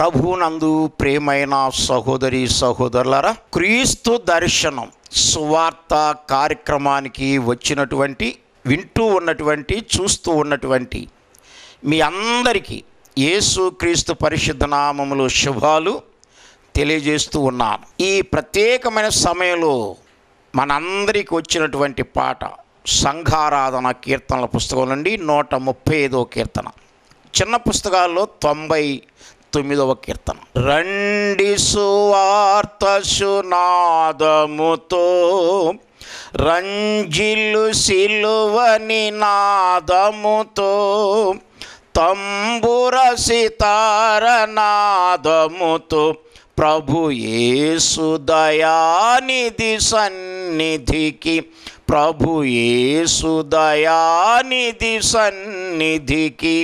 ప్రభునందు ప్రేమైన సహోదరి సహోదరులరా క్రీస్తు దర్శనం సువార్త కార్యక్రమానికి వచ్చినటువంటి వింటూ ఉన్నటువంటి చూస్తూ ఉన్నటువంటి మీ అందరికీ యేసు క్రీస్తు పరిశుద్ధ నామములు శుభాలు తెలియజేస్తూ ఉన్నాను ఈ ప్రత్యేకమైన సమయంలో మనందరికి వచ్చినటువంటి పాట సంఘారాధన కీర్తనల పుస్తకం నుండి నూట ముప్పై ఐదవ కీర్తన చిన్న పుస్తకాల్లో తొంభై తొమ్మిదవ కీర్తన రండి సువార్త సునాదముతో రంజిల్లు సిలువని నాదముతో తంబుర సితార నాదముతో ప్రభు యేసు దయానిధి సన్నిధికి ప్రభు యేసు దయానిధి సన్నిధికి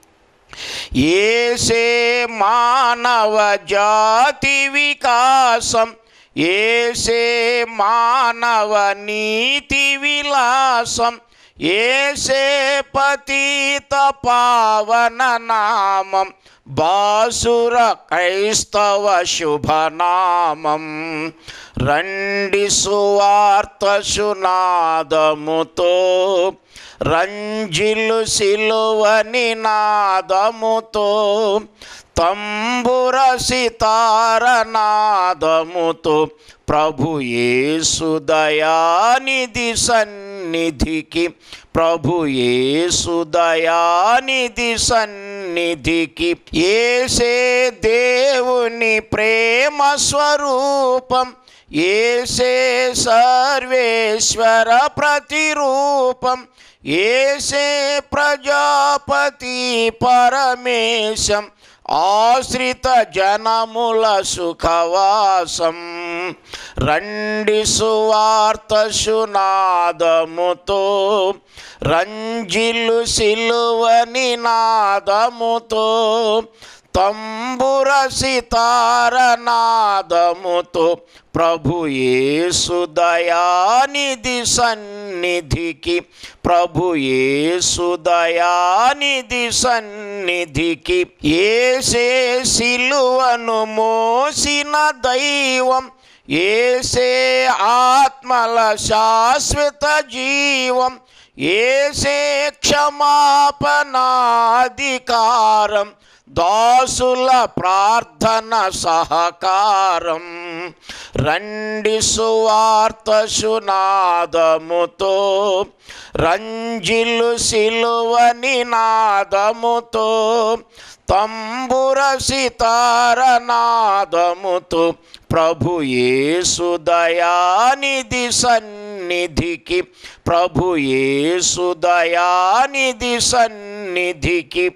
ఏసే మానవ జాతి వికాసం ఏసే మానవ నీతి విలాసం ఏసే పతిత పావన నామం బాసుర క్రైస్తవ శుభనామం రండి సువార్త సునాదముతో రంజిల్లు సిలువని నాదముతో తంబుర సితార నాదముతో ప్రభు యేసు దయానిధి సన్నిధికి ప్రభు యేసు దయానిధి సన్నిధికి ఏసే దేవుని ప్రేమ స్వరూపం ఏసే సర్వేశ్వర ప్రతిరూపం ఏసే ప్రజాపతి పరమేశం ఆశ్రిత జనముల సుఖవాసం రండి సువార్త సునాదముతో రంజిల్లు సిలువని నాదముతో తంబుర సితార నాదముతో ప్రభు యేసు దయానిధి సన్నిధికి ప్రభు యేసు దయానిధి సన్నిధికి ఏసే సిలువను మోసిన దైవం ఏసే ఆత్మల శాశ్వత జీవం ఏసే క్షమాపణాధికారం దాసుల ప్రార్థన సహకారం రండి సువార్త సునాదముతో రంజిల్లు సిలువని నాదముతో తంబుర సితార నాదముతో ప్రభు యేసు దయానిధి సన్నిధికి ప్రభు యేసు దయానిధి సన్నిధికి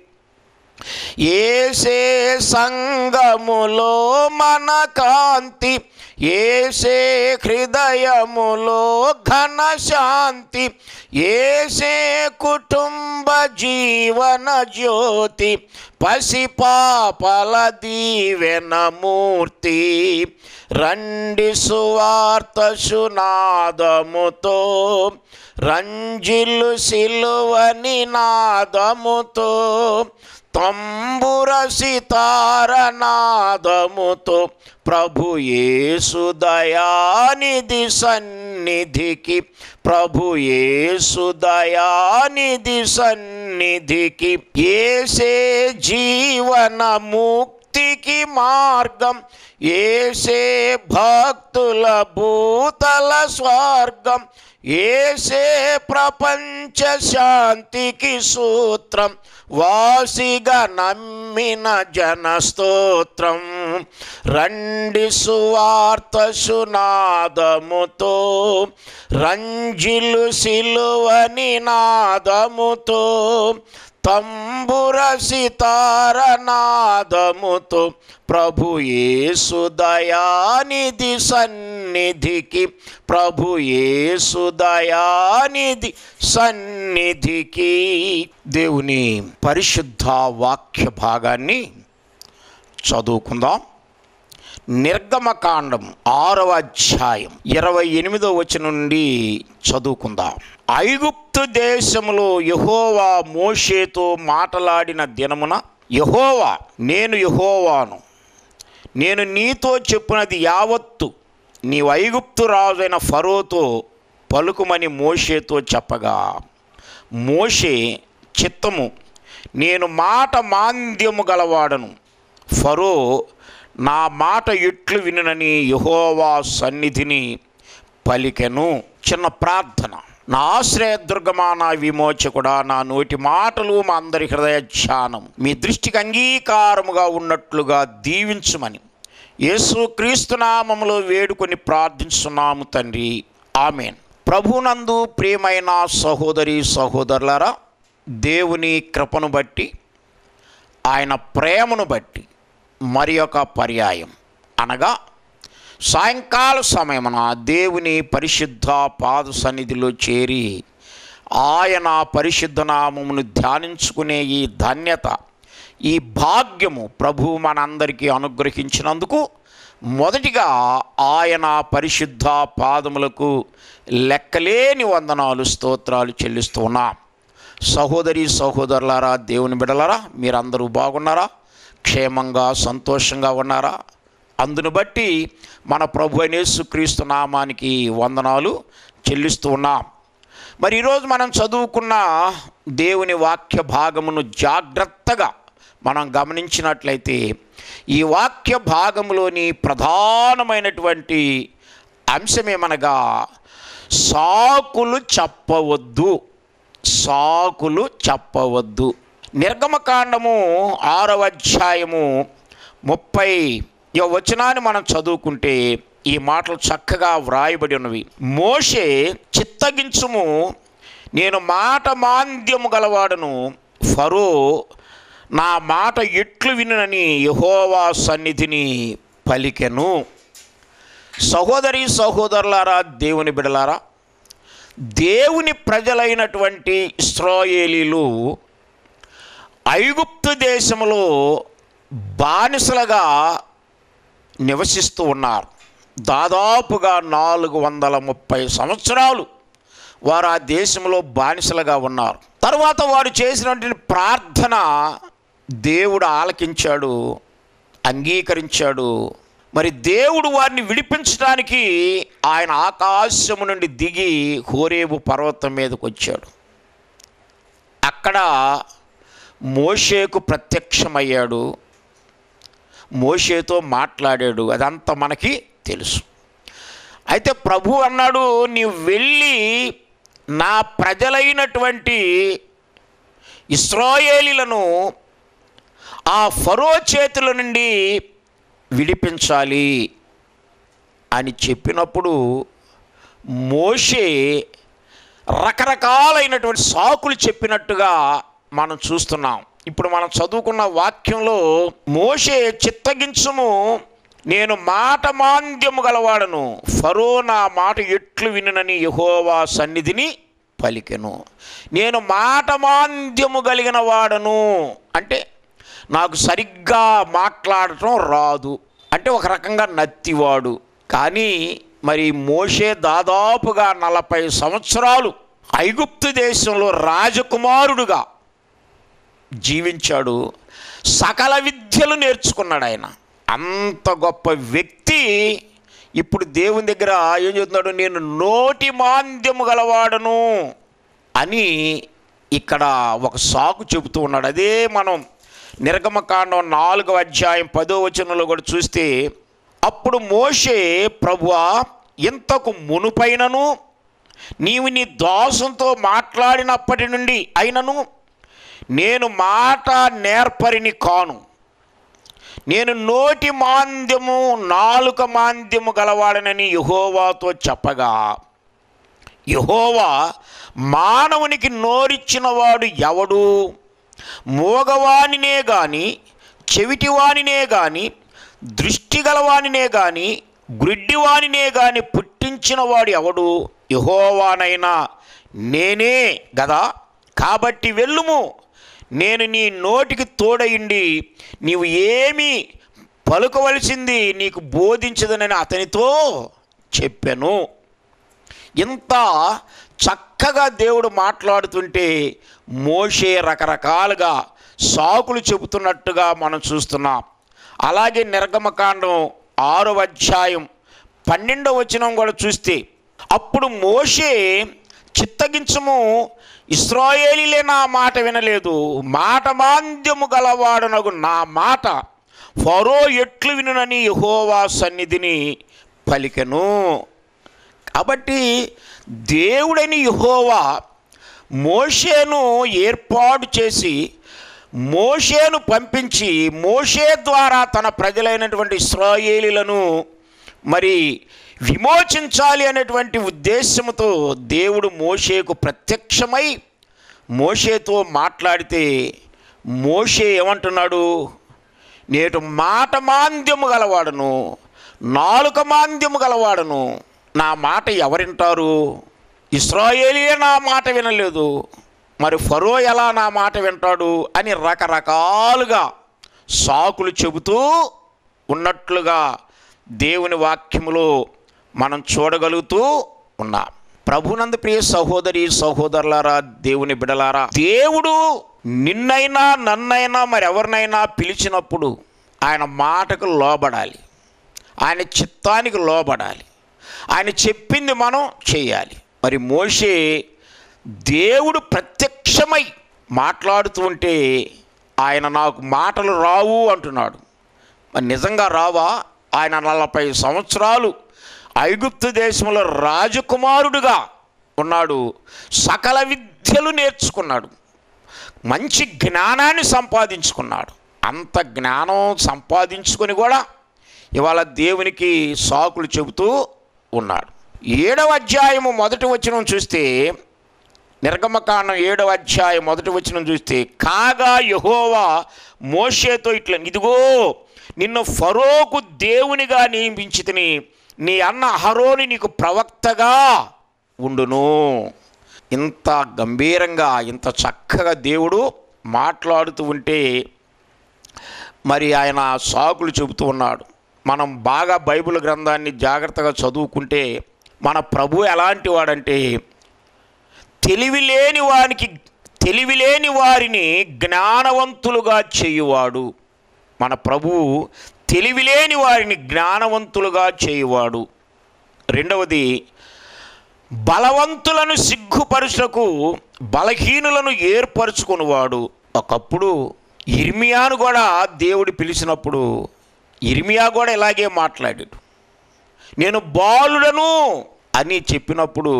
ఏసే సంగములో మన కాంతి ఏసే హృదయములో ఘన శాంతి ఏసే కుటుంబ జీవన జ్యోతి పసిపాపల దీవెన మూర్తి రండి సువార్త సునాదముతో రంజిల్లు సిలువని నాదముతో తంబుర సితార నాదముతో ప్రభు యేసు దయానిధి సన్నిధికి ప్రభు యేసు దయానిధి సన్నిధికి ఏసే జీవన ముక్తికి మార్గం ఏసే భక్తుల భూతల స్వర్గం ఏసే ప్రపంచ శాంతికి సూత్రం వాసిగా నమ్మిన జనస్తోత్రం రండి సువార్త సునాదముతో రంజిలు సిలువని నాదముతో తంబుర సితార నాదముతో ప్రభు యేసు దయానిధి సన్నిధికి ప్రభు యేసు దయానిధి సన్నిధికి దేవుని పరిశుద్ధ వాక్య భాగాన్ని చదువుకుందాం నిర్గమకాండం ఆరవ అధ్యాయం ఇరవై ఎనిమిదో వచనం నుండి చదువుకుందాం ఐగుప్తు దేశములో యహోవా మోషేతో మాటలాడిన దినమున యహోవా నేను యహోవాను నేను నీతో చెప్పినది యావత్తు నీ ఐగుప్తు రాజైన ఫరోతో పలుకుమని మోషేతో చెప్పగా మోషే చిత్తము నేను మాట మాంద్యము గలవాడను ఫరో నా మాట ఎట్లు వినునని యహోవా సన్నిధిని పలికెను చిన్న ప్రార్థన నా ఆశ్రయదుర్గమా నా విమోచకుడా నా నోటి మాటలు మా అందరి హృదయ ధ్యానం మీ దృష్టికి అంగీకారముగా ఉన్నట్లుగా దీవించుమని యేసు క్రీస్తునామములో వేడుకొని ప్రార్థించున్నాము తండ్రి ఆమెన్ ప్రభునందు ప్రియమైన సహోదరి సహోదరులారా దేవుని కృపను బట్టి ఆయన ప్రేమను బట్టి మరి ఒక పర్యాయం అనగా సాయంకాల సమయమున దేవుని పరిశుద్ధ పాద సన్నిధిలో చేరి ఆయన పరిశుద్ధ నామమును ధ్యానించుకునే ఈ ధన్యత ఈ భాగ్యము ప్రభు మనందరికీ అనుగ్రహించినందుకు మొదటిగా ఆయన పరిశుద్ధ పాదములకు లెక్కలేని వందనాలు స్తోత్రాలు చెల్లిస్తూ ఉన్నాం సహోదరి సహోదరులారా దేవుని బిడలారా మీరందరూ బాగున్నారా క్షేమంగా సంతోషంగా ఉన్నారా అందును బట్టి మన ప్రభు అయిన యేసుక్రీస్తు నామానికి వందనాలు చెల్లిస్తూ ఉన్నాం మరి ఈరోజు మనం చదువుకున్న దేవుని వాక్య భాగమును జాగ్రత్తగా మనం గమనించినట్లయితే ఈ వాక్య భాగంలోని ప్రధానమైనటువంటి అంశమేమనగా సాకులు చెప్పవద్దు సాకులు చెప్పవద్దు నిర్గమకాండము ఆరవ అధ్యాయము ముప్పై ఈ వచనాన్ని మనం చదువుకుంటే ఈ మాటలు చక్కగా వ్రాయబడి ఉన్నవి మోషే చిత్తగించుము నేను మాట మాంద్యము గలవాడను ఫరో నా మాట ఎట్లు వినునని యహోవా సన్నిధిని పలికెను సహోదరి సహోదరులారా దేవుని బిడలారా దేవుని ప్రజలైనటువంటి ఇస్రాయేలీలు ఐగుప్తు దేశంలో బానిసలుగా నివసిస్తూ ఉన్నారు దాదాపుగా నాలుగు వందల ముప్పై సంవత్సరాలు వారు ఆ దేశంలో బానిసలుగా ఉన్నారు తర్వాత వారు చేసినటువంటి ప్రార్థన దేవుడు ఆలకించాడు అంగీకరించాడు మరి దేవుడు వారిని విడిపించడానికి ఆయన ఆకాశము నుండి దిగి హోరేబు పర్వతం మీదకి వచ్చాడు అక్కడ మోషేకు ప్రత్యక్షమయ్యాడు మోషేతో మాట్లాడాడు అదంతా మనకి తెలుసు అయితే ప్రభు అన్నాడు నీవు వెళ్ళి నా ప్రజలైనటువంటి ఇస్రాయేలీలను ఆ ఫరో చేతుల నుండి విడిపించాలి అని చెప్పినప్పుడు మోషే రకరకాలైనటువంటి సాకులు చెప్పినట్టుగా మనం చూస్తున్నాం ఇప్పుడు మనం చదువుకున్న వాక్యంలో మోషే చిత్తగించుము నేను మాట మాంద్యము గలవాడను ఫరో నా మాట ఎట్లు వినునని యహోవా సన్నిధిని పలికెను నేను మాట మాంద్యము కలిగిన వాడను అంటే నాకు సరిగ్గా మాట్లాడటం రాదు అంటే ఒక రకంగా నత్తివాడు కానీ మరి మోషే దాదాపుగా నలభై సంవత్సరాలు ఐగుప్తు దేశంలో రాజకుమారుడుగా జీవించాడు సకల విద్యలు నేర్చుకున్నాడు ఆయన అంత గొప్ప వ్యక్తి ఇప్పుడు దేవుని దగ్గర ఏం చెప్తున్నాడు నేను నోటి మాంద్యము గలవాడను అని ఇక్కడ ఒక సాకు చెబుతూ ఉన్నాడు అదే మనం నిర్గమకాండం నాలుగవ అధ్యాయం పదో వచనంలో కూడా చూస్తే అప్పుడు మోషే ప్రభువా ఇంతకు మునుపైనను నీవు నీ దాసంతో మాట్లాడినప్పటి నుండి అయినను నేను మాట నేర్పరిని కాను నేను నోటి మాంద్యము నాలుక మాంద్యము గలవాడనని యహోవాతో చెప్పగా యహోవా మానవునికి నోరిచ్చినవాడు ఎవడు మూగవానినే గాని చెవిటివానినే గాని దృష్టి గలవానినే గాని గ్రుడ్డివానినే గాని పుట్టించినవాడు ఎవడు యహోవానైనా నేనే గదా కాబట్టి వెళ్ళుము నేను నీ నోటికి తోడయిండి నీవు ఏమి పలుకవలసింది నీకు బోధించదనని అతనితో చెప్పాను ఇంత చక్కగా దేవుడు మాట్లాడుతుంటే మోషే రకరకాలుగా సాకులు చెబుతున్నట్టుగా మనం చూస్తున్నాం అలాగే నిర్గమకాండం ఆరో అధ్యాయం పన్నెండవ వచనం కూడా చూస్తే అప్పుడు మోషే చిత్తగించము ఇస్రాయేలీలే నా మాట వినలేదు మాట మాంద్యము గలవాడనగు నా మాట ఫరో ఎట్లు వినునని యెహోవా సన్నిధిని పలికెను కాబట్టి దేవుడని యెహోవా మోషేను ఏర్పాటు చేసి మోషేను పంపించి మోషే ద్వారా తన ప్రజలైనటువంటి ఇస్రాయేలీలను మరి విమోచించాలి అనేటువంటి ఉద్దేశంతో దేవుడు మోషేకు ప్రత్యక్షమై మోషేతో మాట్లాడితే మోషే ఏమంటున్నాడు నేటు మాట మాంద్యము గలవాడను నాలుక మాంద్యము గలవాడను నా మాట ఎవరింటారు ఇస్రాయేలియే నా మాట వినలేదు మరి ఫరో ఎలా నా మాట వింటాడు అని రకరకాలుగా సాకులు చెబుతూ ఉన్నట్లుగా దేవుని వాక్యములో మనం చూడగలుగుతూ ఉన్నాం ప్రభునందు ప్రియ సహోదరి సహోదరులారా దేవుని బిడలారా దేవుడు నిన్నైనా నన్నైనా మరి ఎవరినైనా పిలిచినప్పుడు ఆయన మాటకు లోబడాలి ఆయన చిత్తానికి లోబడాలి ఆయన చెప్పింది మనం చేయాలి మరి మోషే దేవుడు ప్రత్యక్షమై మాట్లాడుతూ ఉంటే ఆయన నాకు మాటలు రావు అంటున్నాడు మరి నిజంగా రావా ఆయన నలభై సంవత్సరాలు ఐగుప్తు దేశంలో రాజకుమారుడుగా ఉన్నాడు సకల విద్యలు నేర్చుకున్నాడు మంచి జ్ఞానాన్ని సంపాదించుకున్నాడు అంత జ్ఞానం సంపాదించుకొని కూడా ఇవాళ దేవునికి సాకులు చెబుతూ ఉన్నాడు ఏడవ అధ్యాయము మొదటి వచనం చూస్తే నిర్గమకాండం ఏడవ అధ్యాయం మొదటి వచనం చూస్తే కాగా యహోవా మోషేతో ఇట్లా ఇదిగో నిన్ను ఫరోకు దేవునిగా నియమించితిని నీ అన్న అహరోని నీకు ప్రవక్తగా ఉండును ఇంత గంభీరంగా ఇంత చక్కగా దేవుడు మాట్లాడుతూ ఉంటే మరి ఆయన సాకులు చెబుతూ ఉన్నాడు మనం బాగా బైబిల్ గ్రంథాన్ని జాగ్రత్తగా చదువుకుంటే మన ప్రభు ఎలాంటి వాడంటే తెలివి లేని వారికి తెలివి లేని వారిని జ్ఞానవంతులుగా చేయువాడు మన ప్రభువు తెలివి లేని వారిని జ్ఞానవంతులుగా చేయువాడు రెండవది బలవంతులను సిగ్గుపరుచుటకు బలహీనులను ఏర్పరచుకునివాడు ఒకప్పుడు ఇర్మియాను కూడా దేవుడు పిలిచినప్పుడు ఇర్మియా కూడా ఇలాగే మాట్లాడాడు నేను బాలుడను అని చెప్పినప్పుడు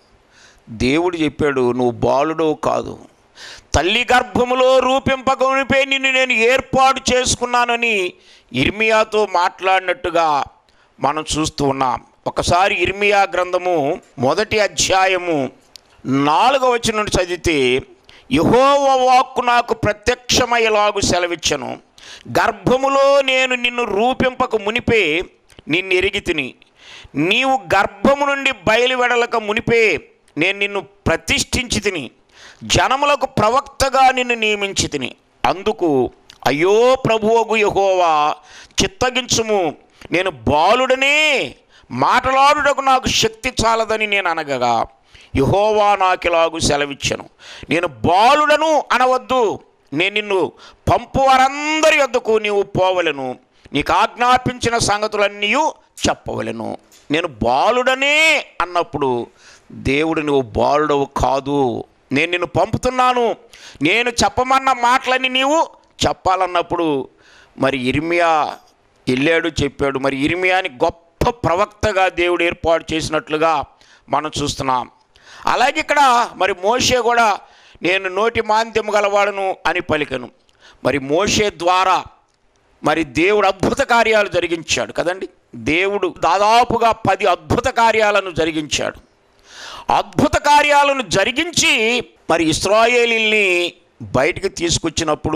దేవుడు చెప్పాడు నువ్వు బాలుడు కాదు తల్లి గర్భములో రూపింపకనిపై నిన్ను నేను ఏర్పాటు చేసుకున్నానని ఇర్మియాతో మాట్లాడినట్టుగా మనం చూస్తూ ఉన్నాం ఒకసారి ఇర్మియా గ్రంథము మొదటి అధ్యాయము నాలుగవ వచనం చదివితే యహోవ వాక్కు నాకు ప్రత్యక్షమయ్యేలాగు సెలవిచ్చను గర్భములో నేను నిన్ను రూపింపక మునిపే నిన్ను ఎరిగి తిని నీవు గర్భము నుండి బయలువెడలక మునిపే నేను నిన్ను ప్రతిష్ఠించి తిని జనములకు ప్రవక్తగా నిన్ను నియమించి తిని అందుకు అయ్యో ప్రభువగు యహోవా చిత్తగించుము నేను బాలుడనే మాటలాడుటకు నాకు శక్తి చాలదని నేను అనగగా యహోవా నాకిలాగు సెలవిచ్చను నేను బాలుడను అనవద్దు నేను నిన్ను పంపు వారందరి యొద్దకు నీవు పోవలను నీకు ఆజ్ఞాపించిన సంగతులన్నీ చెప్పవలను నేను బాలుడనే అన్నప్పుడు దేవుడు నువ్వు బాలుడవు కాదు నేను నిన్ను పంపుతున్నాను నేను చెప్పమన్న మాటలని నీవు చెప్పాలన్నప్పుడు మరి ఇర్మియా వెళ్ళాడు చెప్పాడు మరి ఇర్మియాని గొప్ప ప్రవక్తగా దేవుడు ఏర్పాటు చేసినట్లుగా మనం చూస్తున్నాం అలాగే ఇక్కడ మరి మోషే కూడా నేను నోటి మాంద్యము గలవాడను అని పలికను మరి మోషే ద్వారా మరి దేవుడు అద్భుత కార్యాలు జరిగించాడు కదండి దేవుడు దాదాపుగా పది అద్భుత కార్యాలను జరిగించాడు అద్భుత కార్యాలను జరిగించి మరి ఇస్రాయేలీల్ని బయటికి తీసుకొచ్చినప్పుడు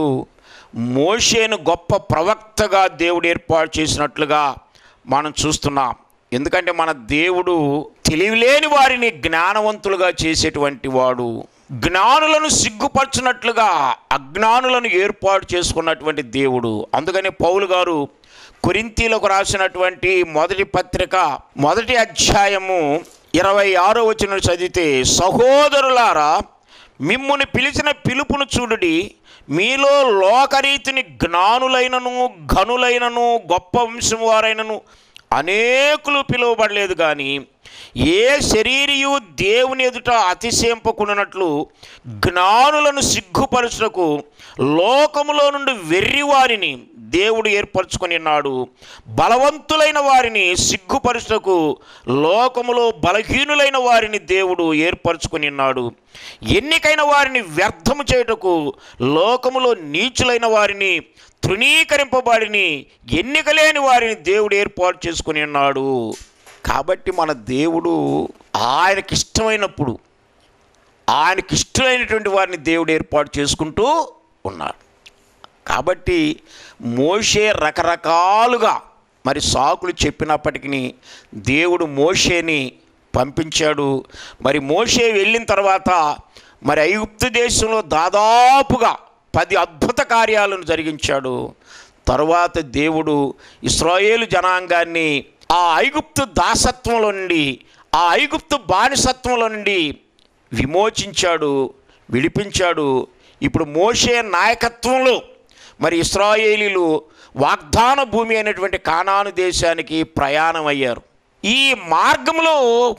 మోషేను గొప్ప ప్రవక్తగా దేవుడు ఏర్పాటు చేసినట్లుగా మనం చూస్తున్నాం ఎందుకంటే మన దేవుడు తెలివిలేని వారిని జ్ఞానవంతులుగా చేసేటువంటి వాడు జ్ఞానులను సిగ్గుపరచినట్లుగా అజ్ఞానులను ఏర్పాటు చేసుకున్నటువంటి దేవుడు అందుకని పౌలు గారు కొరింతీలకు రాసినటువంటి మొదటి పత్రిక మొదటి అధ్యాయము ఇరవై ఆరో వచనం చదివితే సహోదరులారా మిమ్ముని పిలిచిన పిలుపును చూడుడి మీలో లోకరీతిని జ్ఞానులైనను ఘనులైనను గొప్ప వంశం వారైనను అనేకులు పిలువబడలేదు కానీ ఏ శరీరియు దేవుని ఎదుట అతిశయింపకున్నట్లు జ్ఞానులను సిగ్గుపరచుటకు లోకములో నుండి వెర్రివారిని దేవుడు ఏర్పరచుకొని ఉన్నాడు బలవంతులైన వారిని సిగ్గుపరచుటకు లోకములో బలహీనులైన వారిని దేవుడు ఏర్పరచుకొని ఉన్నాడు ఎన్నికైన వారిని వ్యర్థము చేయుటకు లోకములో నీచులైన వారిని తృణీకరింపబడిని ఎన్నిక లేని వారిని దేవుడు ఏర్పాటు చేసుకుని ఉన్నాడు కాబట్టి మన దేవుడు ఆయనకి ఇష్టమైనప్పుడు ఆయనకి ఇష్టమైనటువంటి వారిని దేవుడు ఏర్పాటు చేసుకుంటూ ఉన్నాడు కాబట్టి మోషే రకరకాలుగా మరి సాకులు చెప్పినప్పటికీ దేవుడు మోషేని పంపించాడు మరి మోషే వెళ్ళిన తర్వాత మరి ఐగుప్తు దేశంలో దాదాపుగా పది అద్భుత కార్యాలను జరిగించాడు తరువాత దేవుడు ఇస్రాయేలు జనాంగాన్ని ఆ ఐగుప్తు దాసత్వంలో నుండి ఆ ఐగుప్తు బానిసత్వంలో నుండి విమోచించాడు విడిపించాడు ఇప్పుడు మోషే నాయకత్వంలో మరి ఇస్రాయేలీలు వాగ్దాన భూమి అయినటువంటి కానాను దేశానికి ప్రయాణం అయ్యారు ఈ మార్గంలో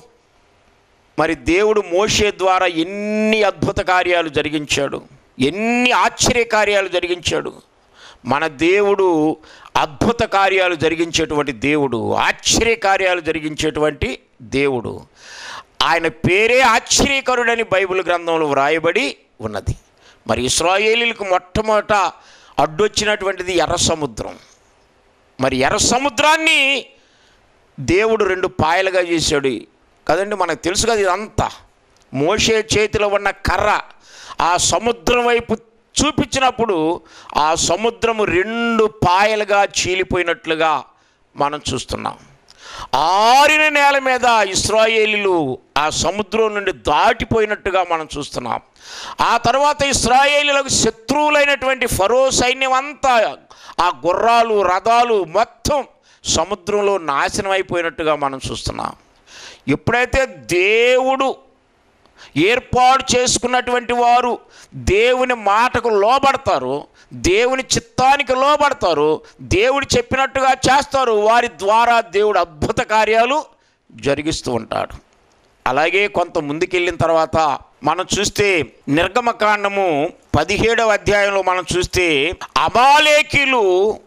మరి దేవుడు మోషే ద్వారా ఎన్ని అద్భుత కార్యాలు జరిగించాడు ఎన్ని ఆశ్చర్య కార్యాలు జరిగించాడు మన దేవుడు అద్భుత కార్యాలు జరిగించేటువంటి దేవుడు ఆశ్చర్య కార్యాలు జరిగించేటువంటి దేవుడు ఆయన పేరే ఆశ్చర్యకరుడని బైబిల్ గ్రంథంలో వ్రాయబడి ఉన్నది మరి ఇస్రాయేలీలకు మొట్టమొదట అడ్డొచ్చినటువంటిది ఎర్ర సముద్రం మరి ఎర్ర సముద్రాన్ని దేవుడు రెండు పాయలుగా చేశాడు కదండి మనకు తెలుసు కదా ఇదంతా మోషే చేతిలో ఉన్న కర్ర ఆ సముద్రం వైపు చూపించినప్పుడు ఆ సముద్రము రెండు పాయలుగా చీలిపోయినట్లుగా మనం చూస్తున్నాం ఆరిన నేల మీద ఇస్రాయేలీలు ఆ సముద్రం నుండి దాటిపోయినట్టుగా మనం చూస్తున్నాం ఆ తర్వాత ఇస్రాయేలీలకు శత్రువులైనటువంటి ఫరో సైన్యం అంతా ఆ గుర్రాలు రథాలు మొత్తం సముద్రంలో నాశనం అయిపోయినట్టుగా మనం చూస్తున్నాం ఎప్పుడైతే దేవుడు ఏర్పాటు చేసుకున్నటువంటి వారు దేవుని మాటకు లోబడతారు దేవుని చిత్తానికి లోబడతారు దేవుడు చెప్పినట్టుగా చేస్తారు వారి ద్వారా దేవుడు అద్భుత కార్యాలు జరిగిస్తూ ఉంటాడు అలాగే కొంత ముందుకెళ్ళిన తర్వాత మనం చూస్తే నిర్గమకాండము పదిహేడవ అధ్యాయంలో మనం చూస్తే అమాలేకీలు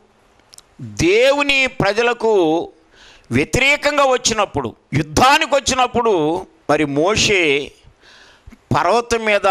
దేవుని ప్రజలకు వ్యతిరేకంగా వచ్చినప్పుడు యుద్ధానికి వచ్చినప్పుడు మరి మోషే పర్వతం మీద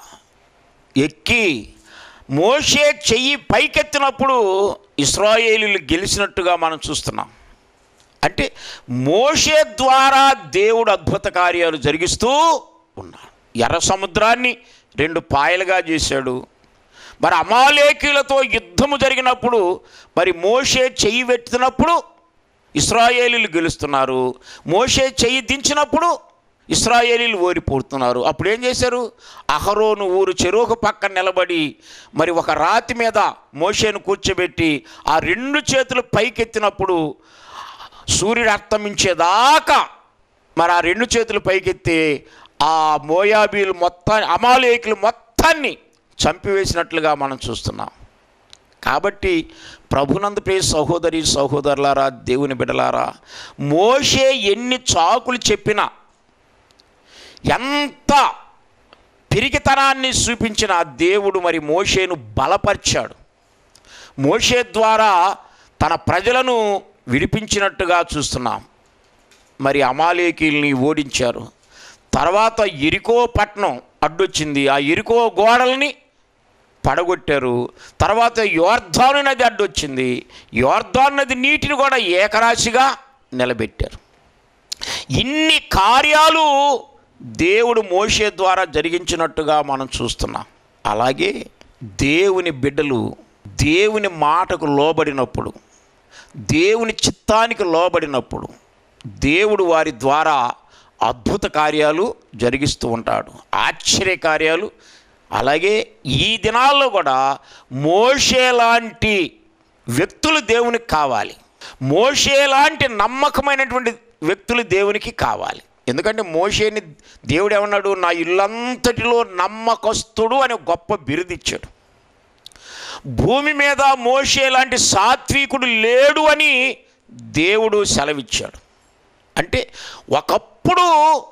ఎక్కి మోషే చెయ్యి పైకెత్తినప్పుడు ఇస్రాయేలీలు గెలిచినట్టుగా మనం చూస్తున్నాం అంటే మోషే ద్వారా దేవుడు అద్భుత కార్యాలు జరిగిస్తూ ఉన్నాడు ఎర్ర సముద్రాన్ని రెండు పాయలుగా చేశాడు మరి అమాలేకీలతో యుద్ధము జరిగినప్పుడు మరి మోషే చెయ్యి పెట్టినప్పుడు ఇస్రాయేలీలు గెలుస్తున్నారు మోషే చెయ్యి దించినప్పుడు ఇస్రాయేలీలు ఓడిపోతున్నారు అప్పుడు ఏం చేశారు అహరోను ఊరు చెరువుకు పక్కన నిలబడి మరి ఒక రాతి మీద మోషేను కూర్చోబెట్టి ఆ రెండు చేతులు పైకెత్తినప్పుడు సూర్యుడు అస్తమించేదాకా మరి ఆ రెండు చేతులు పైకెత్తి ఆ మోయాబీలు మొత్తాన్ని అమాలేకులు మొత్తాన్ని చంపివేసినట్లుగా మనం చూస్తున్నాం కాబట్టి ప్రభునందు ప్రియ సహోదరి సహోదరులారా దేవుని బిడలారా మోషే ఎన్ని చాకులు చెప్పినా ఎంత పిరికితనాన్ని చూపించిన దేవుడు మరి మోషేను బలపరిచాడు మోషే ద్వారా తన ప్రజలను విడిపించినట్టుగా చూస్తున్నాం మరి అమాలేకీల్ని ఓడించారు తర్వాత ఇరికో పట్నం అడ్డొచ్చింది ఆ ఇరికో గోడల్ని పడగొట్టారు తర్వాత యోర్ధాను నది అడ్డొచ్చింది యోర్ధాను నది నీటిని కూడా ఏకరాశిగా నిలబెట్టారు ఇన్ని కార్యాలు దేవుడు మోషే ద్వారా జరిగించినట్టుగా మనం చూస్తున్నాం అలాగే దేవుని బిడ్డలు దేవుని మాటకు లోబడినప్పుడు దేవుని చిత్తానికి లోబడినప్పుడు దేవుడు వారి ద్వారా అద్భుత కార్యాలు జరిగిస్తూ ఉంటాడు ఆశ్చర్య కార్యాలు అలాగే ఈ దినాల్లో కూడా మోషే లాంటి వ్యక్తులు దేవునికి కావాలి మోషే లాంటి నమ్మకమైనటువంటి వ్యక్తులు దేవునికి కావాలి ఎందుకంటే మోషేని దేవుడు ఏమన్నాడు నా ఇల్లంతటిలో నమ్మకస్తుడు అని గొప్ప బిరుదిచ్చాడు భూమి మీద మోషే లాంటి సాత్వికుడు లేడు అని దేవుడు సెలవిచ్చాడు అంటే ఒకప్పుడు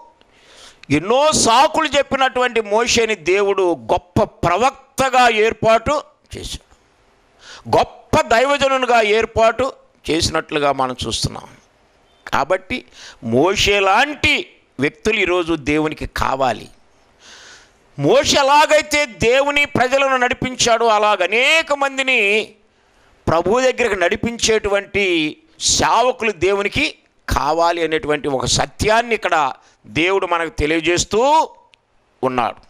ఎన్నో సాకులు చెప్పినటువంటి మోషేని దేవుడు గొప్ప ప్రవక్తగా ఏర్పాటు చేశాడు గొప్ప దైవజనునిగా ఏర్పాటు చేసినట్లుగా మనం చూస్తున్నాం కాబట్టి మోషే లాంటి వ్యక్తులు ఈరోజు దేవునికి కావాలి మోష ఎలాగైతే దేవుని ప్రజలను నడిపించాడో అలాగ అనేక మందిని ప్రభు దగ్గరికి నడిపించేటువంటి సేవకులు దేవునికి కావాలి అనేటువంటి ఒక సత్యాన్ని ఇక్కడ దేవుడు మనకు తెలియజేస్తూ ఉన్నాడు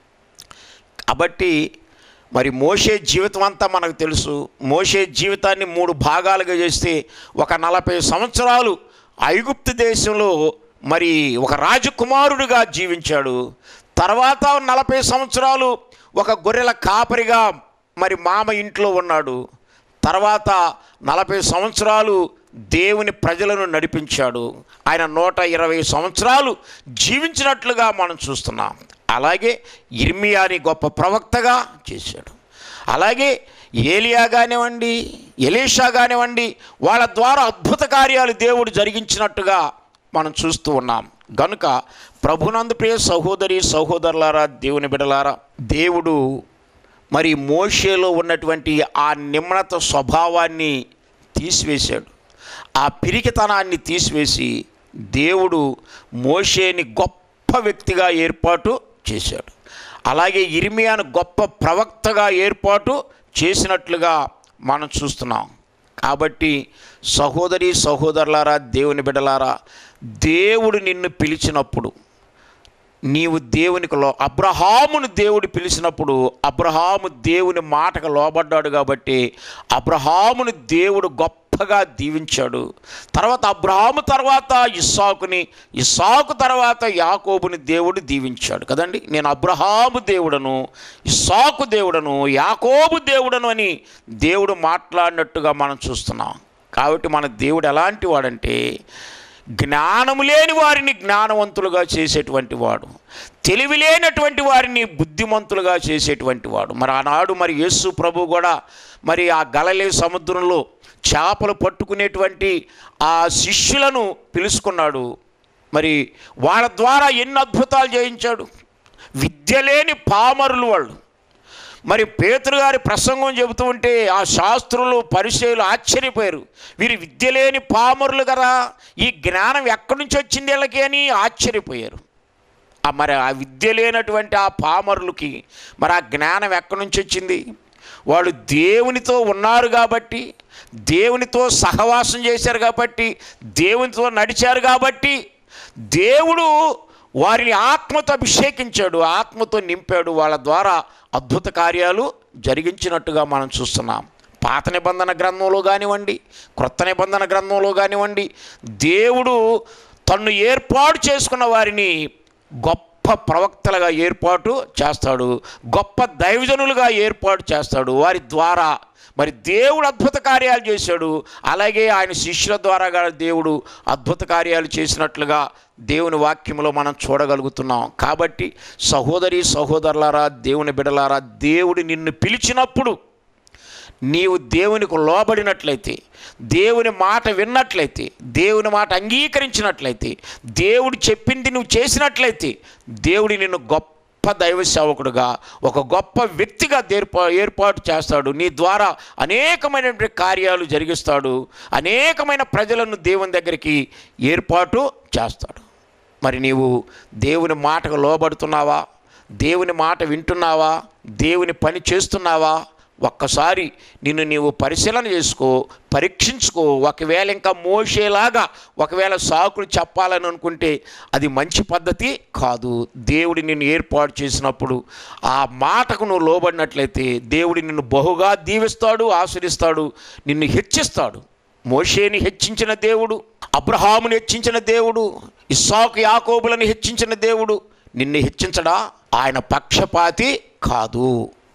కాబట్టి మరి మోషే జీవితం అంతా మనకు తెలుసు మోషే జీవితాన్ని మూడు భాగాలుగా చేస్తే ఒక నలభై సంవత్సరాలు ఐగుప్తు దేశంలో మరి ఒక రాజకుమారుడిగా జీవించాడు తర్వాత నలభై సంవత్సరాలు ఒక గొర్రెల కాపరిగా మరి మామ ఇంట్లో ఉన్నాడు తర్వాత నలభై సంవత్సరాలు దేవుని ప్రజలను నడిపించాడు ఆయన నూట ఇరవై సంవత్సరాలు జీవించినట్లుగా మనం చూస్తున్నాం అలాగే ఇర్మియాని గొప్ప ప్రవక్తగా చేశాడు అలాగే ఏలియా కానివ్వండి ఎలీషా కానివ్వండి వాళ్ళ ద్వారా అద్భుత కార్యాలు దేవుడు జరిగించినట్టుగా మనం చూస్తూ ఉన్నాం గనుక ప్రభునందు ప్రియ సహోదరి సహోదరులారా దేవుని బిడలారా దేవుడు మరి మోషేలో ఉన్నటువంటి ఆ నిమ్నత స్వభావాన్ని తీసివేశాడు ఆ పిరికితనాన్ని తీసివేసి దేవుడు మోషేని గొప్ప వ్యక్తిగా ఏర్పాటు చేశాడు అలాగే ఇర్మియాను గొప్ప ప్రవక్తగా ఏర్పాటు చేసినట్లుగా మనం చూస్తున్నాం కాబట్టి సహోదరి సహోదరులారా దేవుని బిడలారా దేవుడు నిన్ను పిలిచినప్పుడు నీవు దేవునికి లో అబ్రహామును దేవుడు పిలిచినప్పుడు అబ్రహాము దేవుని మాటకు లోబడ్డాడు కాబట్టి అబ్రహామును దేవుడు గొప్పగా దీవించాడు తర్వాత అబ్రహాము తర్వాత ఇస్సాకుని ఇస్సాకు తర్వాత యాకోబుని దేవుడు దీవించాడు కదండి నేను అబ్రహాము దేవుడను ఇస్సాకు దేవుడను యాకోబు దేవుడను అని దేవుడు మాట్లాడినట్టుగా మనం చూస్తున్నాం కాబట్టి మన దేవుడు ఎలాంటి వాడంటే జ్ఞానము లేని వారిని జ్ఞానవంతులుగా చేసేటువంటి వాడు తెలివి లేనటువంటి వారిని బుద్ధిమంతులుగా చేసేటువంటి వాడు మరి ఆనాడు మరి యేసు ప్రభు కూడా మరి ఆ గలలే సముద్రంలో చేపలు పట్టుకునేటువంటి ఆ శిష్యులను పిలుచుకున్నాడు మరి వాళ్ళ ద్వారా ఎన్ని అద్భుతాలు చేయించాడు విద్య లేని పామరులు వాళ్ళు మరి పేతురు గారి ప్రసంగం చెబుతూ ఉంటే ఆ శాస్త్రులు పరిచయులు ఆశ్చర్యపోయారు వీరు విద్య లేని పామరులు కదా ఈ జ్ఞానం ఎక్కడి నుంచి వచ్చింది వీళ్ళకి అని ఆశ్చర్యపోయారు ఆ మరి ఆ విద్య లేనటువంటి ఆ పామరులకి మరి ఆ జ్ఞానం ఎక్కడి నుంచి వచ్చింది వాళ్ళు దేవునితో ఉన్నారు కాబట్టి దేవునితో సహవాసం చేశారు కాబట్టి దేవునితో నడిచారు కాబట్టి దేవుడు వారిని ఆత్మతో అభిషేకించాడు ఆత్మతో నింపాడు వాళ్ళ ద్వారా అద్భుత కార్యాలు జరిగించినట్టుగా మనం చూస్తున్నాం పాత నిబంధన గ్రంథంలో కానివ్వండి క్రొత్త నిబంధన గ్రంథంలో కానివ్వండి దేవుడు తన్ను ఏర్పాటు చేసుకున్న వారిని గొప్ప ప్రవక్తలుగా ఏర్పాటు చేస్తాడు గొప్ప దైవజనులుగా ఏర్పాటు చేస్తాడు వారి ద్వారా మరి దేవుడు అద్భుత కార్యాలు చేశాడు అలాగే ఆయన శిష్యుల ద్వారా కూడా దేవుడు అద్భుత కార్యాలు చేసినట్లుగా దేవుని వాక్యంలో మనం చూడగలుగుతున్నాం కాబట్టి సహోదరి సహోదరులారా దేవుని బిడలారా దేవుడు నిన్ను పిలిచినప్పుడు నీవు దేవునికి లోబడినట్లయితే దేవుని మాట విన్నట్లయితే దేవుని మాట అంగీకరించినట్లయితే దేవుడు చెప్పింది నువ్వు చేసినట్లయితే దేవుడు నిన్ను గొప్ప దైవ సేవకుడుగా ఒక గొప్ప వ్యక్తిగా ఏర్పా ఏర్పాటు చేస్తాడు నీ ద్వారా అనేకమైనటువంటి కార్యాలు జరిగిస్తాడు అనేకమైన ప్రజలను దేవుని దగ్గరికి ఏర్పాటు చేస్తాడు మరి నీవు దేవుని మాటకు లోబడుతున్నావా దేవుని మాట వింటున్నావా దేవుని పని చేస్తున్నావా ఒక్కసారి నిన్ను నీవు పరిశీలన చేసుకో పరీక్షించుకో ఒకవేళ ఇంకా మోసేలాగా ఒకవేళ సాకులు చెప్పాలని అనుకుంటే అది మంచి పద్ధతి కాదు దేవుడి నిన్ను ఏర్పాటు చేసినప్పుడు ఆ మాటకు నువ్వు లోబడినట్లయితే దేవుడి నిన్ను బహుగా దీవిస్తాడు ఆశ్రయిస్తాడు నిన్ను హెచ్చిస్తాడు మోషేని హెచ్చించిన దేవుడు అబ్రహాముని హెచ్చించిన దేవుడు ఇస్సాకు యాకోబులను హెచ్చించిన దేవుడు నిన్ను హెచ్చించడా ఆయన పక్షపాతి కాదు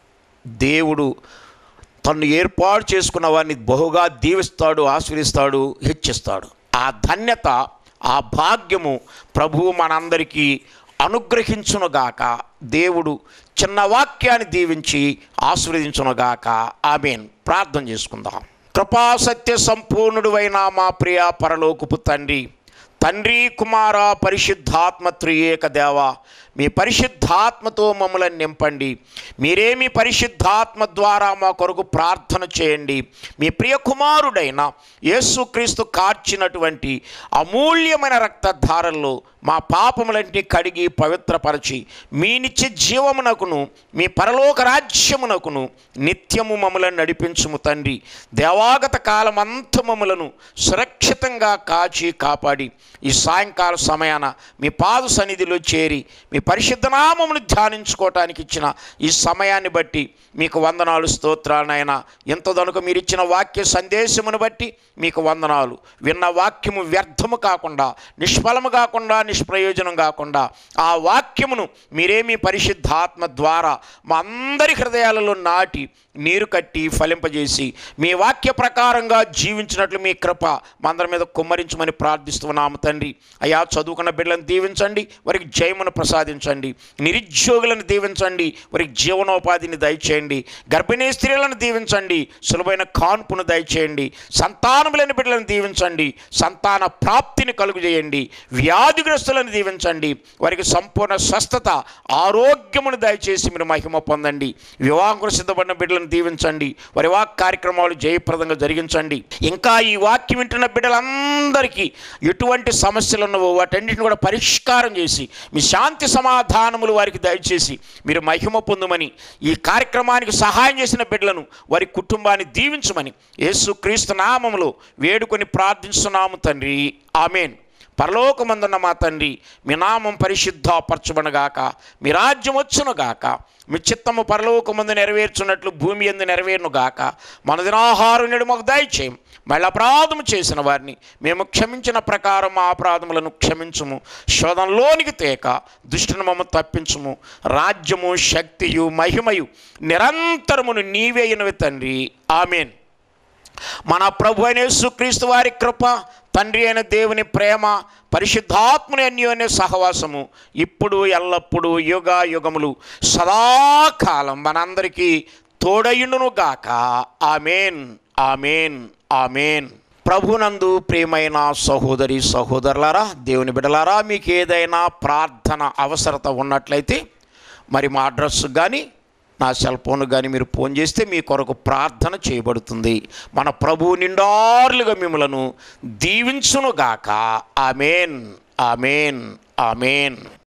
దేవుడు తను ఏర్పాటు చేసుకున్న వారిని బహుగా దీవిస్తాడు ఆశీర్వదిస్తాడు హెచ్చిస్తాడు ఆ ధన్యత ఆ భాగ్యము ప్రభువు మనందరికీ అనుగ్రహించునుగాక దేవుడు చిన్న వాక్యాన్ని దీవించి ఆశీర్వదించునుగాక ఆమెన్ ప్రార్థన చేసుకుందాం కృపా సత్య సంపూర్ణుడు అయిన మా ప్రియ పరలోకపు తండ్రి తండ్రి కుమార పరిశుద్ధాత్మ త్రియేక దేవ మీ పరిశుద్ధాత్మతో మమ్మల్ని నింపండి మీరే మీ పరిశుద్ధాత్మ ద్వారా మా కొరకు ప్రార్థన చేయండి మీ ప్రియ కుమారుడైన యేసుక్రీస్తు కార్చినటువంటి అమూల్యమైన రక్తధారల్లో మా పాపములన్నింటినీ కడిగి పవిత్రపరచి మీ నిత్య జీవమునకును మీ పరలోక రాజ్యమునకును నిత్యము మమ్మలను నడిపించుము తండ్రి దేవాగత కాలం అంత మమ్మలను సురక్షితంగా కాచి కాపాడి ఈ సాయంకాల సమయాన మీ పాద సన్నిధిలో చేరి మీ పరిశుద్ధ నామమును ధ్యానించుకోవటానికి ఇచ్చిన ఈ సమయాన్ని బట్టి మీకు వందనాలు స్తోత్రాలనైనా ఇంత దనుక మీరు ఇచ్చిన వాక్య సందేశమును బట్టి మీకు వందనాలు విన్న వాక్యము వ్యర్థము కాకుండా నిష్ఫలము కాకుండా నిష్ప్రయోజనం కాకుండా ఆ వాక్యమును మీరే మీ పరిశుద్ధాత్మ ద్వారా మా అందరి హృదయాలలో నాటి నీరు కట్టి ఫలింపజేసి మీ వాక్య ప్రకారంగా జీవించినట్లు మీ కృప మా అందరి మీద కుమ్మరించమని ప్రార్థిస్తున్నాము తండ్రి అయా చదువుకున్న బిడ్డలను దీవించండి వారికి జయమును ప్రసాదించండి నిరుద్యోగులను దీవించండి వారికి జీవనోపాధిని దయచేయండి గర్భిణీ స్త్రీలను దీవించండి సులభమైన కాన్పును దయచేయండి సంతానం లేని బిడ్డలను దీవించండి సంతాన ప్రాప్తిని కలుగు చేయండి వ్యాధిగ్రస్తులను దీవించండి వారికి సంపూర్ణ స్వస్థత ఆరోగ్యమును దయచేసి మీరు మహిమ పొందండి వివాహం సిద్ధపడిన బిడ్డలను దీవించండి వారి వాక్ కార్యక్రమాలు జయప్రదంగా జరిగించండి ఇంకా ఈ వాక్యం వింటున్న బిడ్డలందరికీ ఎటువంటి సమస్యలు ఉన్నవో వాటన్నిటిని కూడా పరిష్కారం చేసి మీ శాంతి సమాధానములు వారికి దయచేసి మీరు మహిమ పొందుమని ఈ కార్యక్రమానికి సహాయం చేసిన బిడ్డలను వారి కుటుంబాన్ని దీవించమని యేసు క్రీస్తు నామములో వేడుకొని ప్రార్థిస్తున్నాము తండ్రి ఆమెన్ పరలోకమందున్న మా తండ్రి మీ నామం పరిశుద్ధపరచబడగాక మీ రాజ్యం వచ్చునుగాక మీ చిత్తము పరలోకమందు నెరవేర్చున్నట్లు భూమి ఎందు నెరవేరునుగాక మన దినాహారం నేడు మాకు దయచేయం మళ్ళీ అపరాధము చేసిన వారిని మేము క్షమించిన ప్రకారం మా అపరాధములను క్షమించుము శోధంలోనికి తేక దుష్టుని మమ్మ తప్పించుము రాజ్యము శక్తియు మహిమయు నిరంతరమును నీవే అయినవి తండ్రి ఆమెన్ మన ప్రభు అయిన యేసుక్రీస్తు వారి కృప తండ్రి అయిన దేవుని ప్రేమ పరిశుద్ధాత్మని అన్యోన్య సహవాసము ఇప్పుడు ఎల్లప్పుడూ యుగ యుగములు సదాకాలం మనందరికీ తోడయుండును గాక ఆమెన్ ఆమెన్ ఆమెన్ ప్రభునందు ప్రియమైన సహోదరి సహోదరులారా దేవుని బిడలారా మీకు ఏదైనా ప్రార్థన అవసరత ఉన్నట్లయితే మరి మా అడ్రస్ కానీ నా సెల్ ఫోన్ కానీ మీరు ఫోన్ చేస్తే మీ కొరకు ప్రార్థన చేయబడుతుంది మన ప్రభువు నిండార్లుగా మిమ్మలను దీవించునుగాక ఆమెన్ ఆమెన్ ఆమెన్